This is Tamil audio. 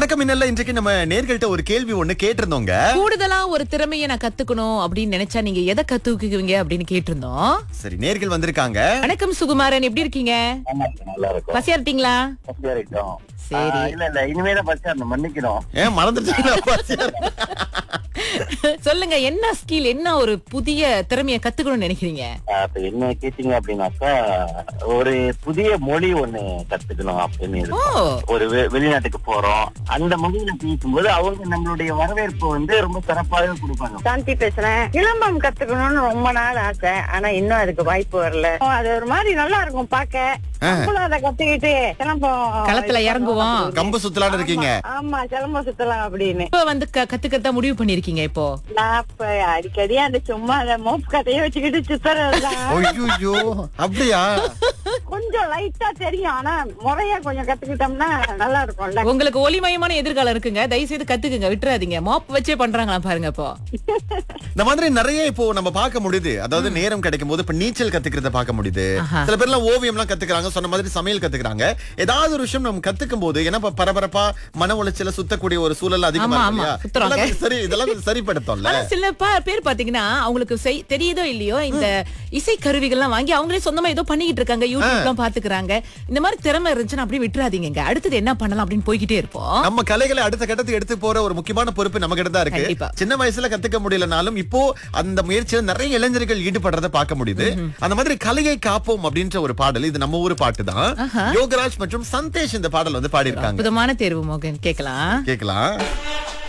வணக்கம் இன்னல்ல இன்றைக்கு நம்ம நேர்கள்ட்ட ஒரு கேள்வி ஒண்ணு கேட்டிருந்தோங்க கூடுதலா ஒரு திறமையை நான் கத்துக்கணும் அப்படின்னு நினைச்சா நீங்க எதை கத்துக்குவீங்க அப்படின்னு கேட்டிருந்தோம் சரி நேர்கள் வந்திருக்காங்க வணக்கம் சுகுமாரன் எப்படி இருக்கீங்க ஆமா, நல்லா இருக்கும் பசியா இருக்கீங்களா பசியா இருக்கும் சரி. ஆ, இல்ல இல்ல இனிமேதான் பசியா இருந்தோம் மன்னிக்கணும் ஏன் மறந்துட்டீங்களா சொல்லுங்க என்ன ஸ்கில் என்ன ஒரு புதிய திறமையை கத்துக்கணும்னு நினைக்கிறீங்க ஆ, இப்ப என்ன கேட்டீங்க அப்படின்னாக்கா ஒரு புதிய மொழி ஒண்ணு கத்துக்கணும் அப்படின்னு ஓ இருக்கு. ஒரு வெ- வெளிநாட்டுக்கு போறோம் அந்த மொழியில பேசும்போது அவங்க நம்மளுடைய வரவேற்பு வந்து ரொம்ப சிறப்பாக கொடுப்பாங்க சாந்தி பேசுறேன் இளம்பம் கத்துக்கணும்னு ரொம்ப நாள் ஆசை ஆனா இன்னும் அதுக்கு வாய்ப்பு வரல அது ஒரு மாதிரி நல்லா இருக்கும் பாக்க நம்மளும் அதை கத்துக்கிட்டு சிலம்பம் களத்துல இறங்குவோம் கம்பு சுத்தலான்னு இருக்கீங்க ஆமா சிலம்பம் சுத்தலாம் அப்படின்னு இப்ப வந்து க- கத்துக்கிறதா முடிவு பண்ணிருக்கீங்க இப்போ நான் இப்ப அடிக்கடி அந்த சும்மா அந்த மோப் கதையை வச்சுக்கிட்டு சுத்துறதுதான் ஐயோ அப்படியா கொஞ்சம் லைட்டா தெரியும் ஆனா முறையா கொஞ்சம் கத்துக்கிட்டோம்னா நல்லா இருக்கும்ல உங்களுக்கு ஒளிமயமான எதிர்காலம் இருக்குங்க தயவு செய்து கத்துக்குங்க விட்டுறாதீங்க மாப் வச்சே பண்றாங்களா பாருங்க இப்போ இந்த மாதிரி நிறைய இப்போ நம்ம பார்க்க முடியுது அதாவது நேரம் கிடைக்கும் போது இப்ப நீச்சல் கத்துக்கிறத பார்க்க முடியுது ஆஹா. சில பேர் எல்லாம் ஓவியம் எல்லாம் கத்துக்கிறாங்க சொன்ன மாதிரி சமையல் கத்துக்கிறாங்க ஏதாவது ஒரு விஷயம் நம்ம கத்துக்கும் போது ஏன்னா இப்ப பரபரப்பா மன உளைச்சல சுத்தக்கூடிய ஒரு சூழல் அதிகமா ஆமா, இருக்கு ஆமா, இல்லையா? சுத்துறாங்க. இதெல்லாம் சரி இதெல்லாம் கொஞ்சம் சரிப்படுத்தும்ல ஆனா சில பா- பேர் பாத்தீங்கன்னா அவங்களுக்கு செய்- தெரியுதோ இல்லையோ இந்த இசை கருவிகள்லாம் வாங்கி அவங்களே சொந்தமா ஏதோ பண்ணிக்கிட்டு இருக்காங்க யூடியூப் எல்லாம் பாத்துக்கிறாங்க இந்த மாதிரி திறமை இருந்துச்சுன்னா அப்படியே விட்டுறாதீங்க அடுத்தது என்ன பண்ணலாம் அப்படின்னு போய்கிட்டே இருப்போம் நம்ம கலைகளை அடுத்த கட்டத்துக்கு எடுத்து போற ஒரு முக்கியமான பொறுப்பு நம்ம கிட்ட தான் இருக்கு கண்டிப்பா. சின்ன வயசுல கத்துக்க முடியலனாலும் இப்போ அந்த முயற்சியில நிறைய இளைஞர்கள் ஈடுபடுறத பார்க்க முடியுது அந்த மாதிரி கலையை காப்போம் அப்படின்ற ஒரு பாடல் இது நம்ம ஊர் பாட்டு தான் யோகராஜ் மற்றும் சந்தேஷ் இந்த பாடல் வந்து பாடியிருக்காங்க அற்புதமான தேர்வு மோகன் கேக்கலாம் கேக்கலாம்